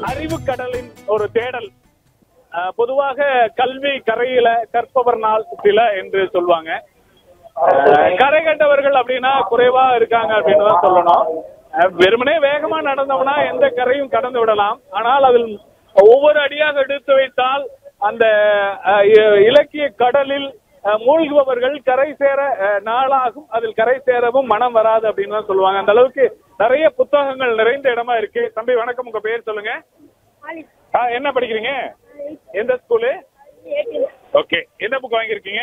அறிவு கடலின் ஒரு தேடல் அஹ், பொதுவாக கல்வி கரையில கற்பவர் நாள் சில என்று சொல்லுவாங்க அஹ், கரை கண்டவர்கள் அப்படின்னா குறைவா இருக்காங்க அப்படின்னு தான் சொல்லணும் அஹ், வெறுமனே வேகமா நடந்தோம்னா எந்த கரையும் கடந்து விடலாம் ஆனால் அதில் ஒவ்வொரு அடியாக எடுத்து வைத்தால் அந்த அஹ், இ- இலக்கிய கடலில் அஹ், மூழ்குபவர்கள் கரை சேர அஹ், நாளாகும் அதில் கரை சேரவும் மனம் வராது அப்படின்னு தான் சொல்லுவாங்க அந்த அளவுக்கு நிறைய புத்தகங்கள் நிறைந்த இடமா இருக்கு தம்பி வணக்கம் உங்க பேர் சொல்லுங்க ஆ, என்ன படிக்கிறீங்க எந்த ஸ்கூலு ஓகே என்ன புக் வாங்கியிருக்கீங்க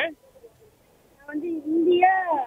வந்து இந்திய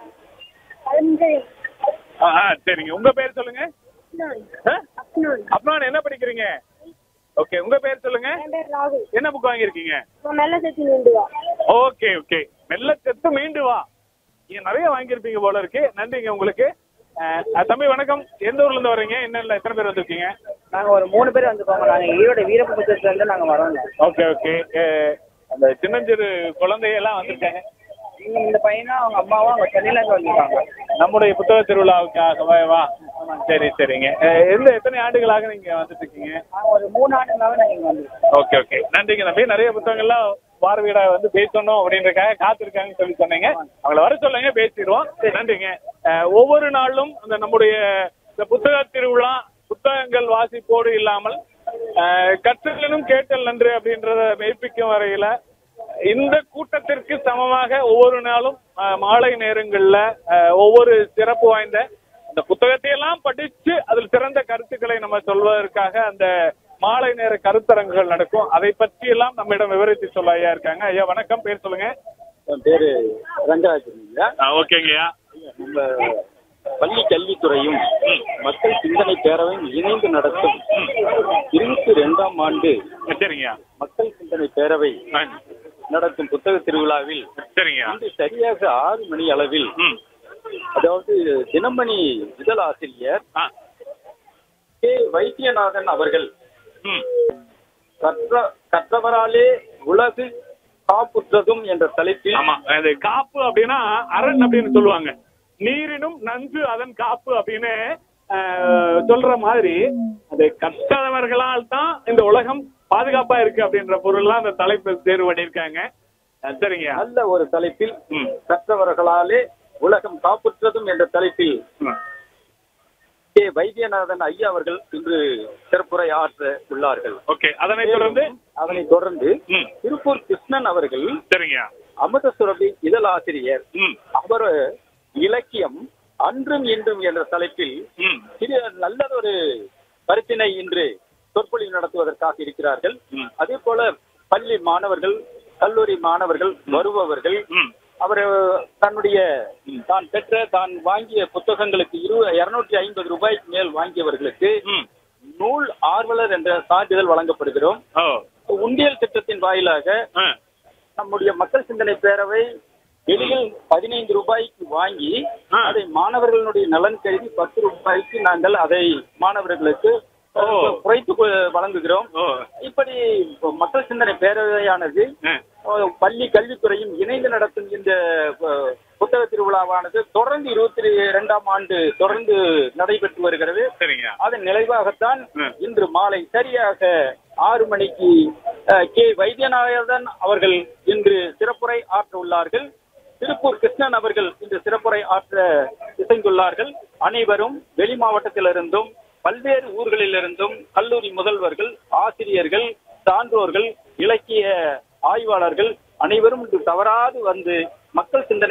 கலந்து ஆ ஆ, சரிங்க உங்க பேர் சொல்லுங்க ஆ? அப்னோன் அப்னான் என்ன படிக்கிறீங்க ஓகே உங்க பேர் சொல்லுங்க என் பேர் ராகுல் என்ன புக் வாங்கியிருக்கீங்க நான் நல்ல சேர்த்து வேண்டுவா ஓகே ஓகே மெல்ல செத்து மீண்டு வா நீங்க நிறைய வாங்கியிருப்பீங்க போல இருக்கு நன்றிங்க உங்களுக்கு அஹ், அஹ், தம்பி வணக்கம் எந்த ஊர்ல இருந்து வர்றீங்க என்ன எத்தனை பேர் வந்திருக்கீங்க நாங்க ஒரு மூணு பேர் வந்துருக்கோங்க நாங்க ஈரோடு வீரபுத்தத்துல இருந்து நாங்க வரோங்க ஓகே ஓகே அந்த சின்னஞ்சிறு குழந்தையெல்லாம் வந்திருக்காங்க இங்க இந்த பையனும் அவங்க அம்மாவும் அவங்க சென்னையில இருந்து வந்திருக்காங்க நம்முடைய புத்தக திருவிழாவுக்காகவா வா சரி சரிங்க அஹ், எந்த எத்தனை ஆண்டுகளாக நீங்க வந்துட்டு இருக்கீங்க நாங்க ஒரு மூணு ஆண்டுங்களாவே நாங்க இங்க வந்திருக்கோம் ஓகே ஓகே நன்றிங்க தம்பி நிறைய புத்தகங்கள்லாம் பார்வையிட வந்து பேசணும் அப்படின்றக்காக காத்திருக்காங்கன்னு சொல்லி சொன்னீங்க அவங்கள வர சொல்லுங்க பேசிடுவோம் நன்றிங்க அஹ், ஒவ்வொரு நாளும் அந்த நம்முடைய இந்த புத்தக திருவிழா புத்தகங்கள் வாசிப்போடு இல்லாமல் அஹ், கற்றலினும் கேட்டல் நன்று அப்படின்றத மெய்ப்பிக்கும் வரையில இந்த கூட்டத்திற்கு சமமாக ஒவ்வொரு நாளும் அஹ், மாலை நேரங்கள்ல அஹ், ஒவ்வொரு சிறப்பு வாய்ந்த அந்த புத்தகத்தை எல்லாம் படிச்சு அதில் சிறந்த கருத்துக்களை நம்ம சொல்வதற்காக அந்த மாலை நேர கருத்தரங்குகள் நடக்கும் அதை பற்றி எல்லாம் நம்மிடம் விவரித்து சொல்ல ஐயா இருக்காங்க ஐயா வணக்கம் பேர் சொல்லுங்க என் பேரு ரங்கராஜனுங்க ஓகேங்கய்யா நம்ம பள்ளி கல்வித்துறையும் மக்கள் சிந்தனை பேரவையும் இணைந்து நடத்தும் இருபத்தி ரெண்டாம் ஆண்டு சரிங்கய்யா மக்கள் சிந்தனை பேரவை ஆ, நடத்தும் புத்தக திருவிழாவில் சரிங்கய்யா இன்று சரியாக ஆறு மணி அளவில் ம் அதாவது தினமணி இதழ் ஆசிரியர் ஆ கே வைத்தியநாதன் அவர்கள் ம் கற்ற கற்றவராலே உலகு காப்புற்றதும் என்ற தலைப்பில் ஆமா அது காப்பு அப்படின்னா அரண் அப்படின்னு சொல்லுவாங்க நீரினும் நன்கு அதன் காப்பு அப்படின்னு ஆஹ், சொல்ற மாதிரி அது கற்றவர்களால் தான் இந்த உலகம் பாதுகாப்பா இருக்கு அப்படின்ற பொருள்லாம் அந்த தலைப்பு தேர்வு பண்ணியிருக்காங்க அஹ், சரிங்க நல்ல ஒரு தலைப்பில் ம். கற்றவர்களாலே உலகம் காப்புற்றதும் என்ற தலைப்பில் ம். கே வைத்தியநாதன் ஐயா அவர்கள் இன்று சிறப்புரை ஆற்ற உள்ளார்கள் ஓகே அதனை தொடர்ந்து அதனை தொடர்ந்து ம் திருப்பூர் கிருஷ்ணன் அவர்கள் சரிங்க அமிர்த சுரபி இதழ் ஆசிரியர் ம் அவர் இலக்கியம் அன்றும் இன்றும் என்ற தலைப்பில் ம் சிறிய நல்லதொரு கருத்தினை இன்று சொற்பொழிவு நடத்துவதற்காக இருக்கிறார்கள் ம். அதே போல பள்ளி மாணவர்கள் கல்லூரி மாணவர்கள் வருபவர்கள் ம் அவர் தன்னுடைய தான் பெற்ற தான் வாங்கிய புத்தகங்களுக்கு இரு இருநூற்றி ஐம்பது ரூபாய்க்கு மேல் வாங்கியவர்களுக்கு ம் நூல் ஆர்வலர் என்ற சான்றிதழ் வழங்கப்படுகிறோம் ஓ உண்டியல் திட்டத்தின் வாயிலாக ஆ நம்முடைய மக்கள் சிந்தனை பேரவை வெளியில் பதினைந்து ரூபாய்க்கு வாங்கி ஆ. அதை மாணவர்களுடைய நலன் கருதி பத்து ரூபாய்க்கு நாங்கள் அதை மாணவர்களுக்கு ஓ. குறைத்து கொ- வழங்குகிறோம் ஓ இப்படி மக்கள் சிந்தனை பேரவையானது ஆ அஹ், பள்ளி கல்வித்துறையும் இணைந்து நடத்தும் இந்த அஹ், புத்தக திருவிழாவானது தொடர்ந்து இருபத்தி இரண்டாம் ஆண்டு தொடர்ந்து நடைபெற்று வருகிறது சரிங்க அதன் நினைவாகத்தான் ம். இன்று மாலை சரியாக ஆறு மணிக்கு அஹ், கே வைத்தியநாதன் அவர்கள் இன்று சிறப்புரை ஆற்ற உள்ளார்கள் திருப்பூர் கிருஷ்ணன் அவர்கள் இன்று சிறப்புரை ஆற்ற இசைந்துள்ளார்கள் அனைவரும் வெளி மாவட்டத்திலிருந்தும் பல்வேறு ஊர்களிலிருந்தும் கல்லூரி முதல்வர்கள் ஆசிரியர்கள் சான்றோர்கள் இலக்கிய ஆய்வாளர்கள் அனைவரும் இன்று தவறாது வந்து மக்கள் சிந்தனை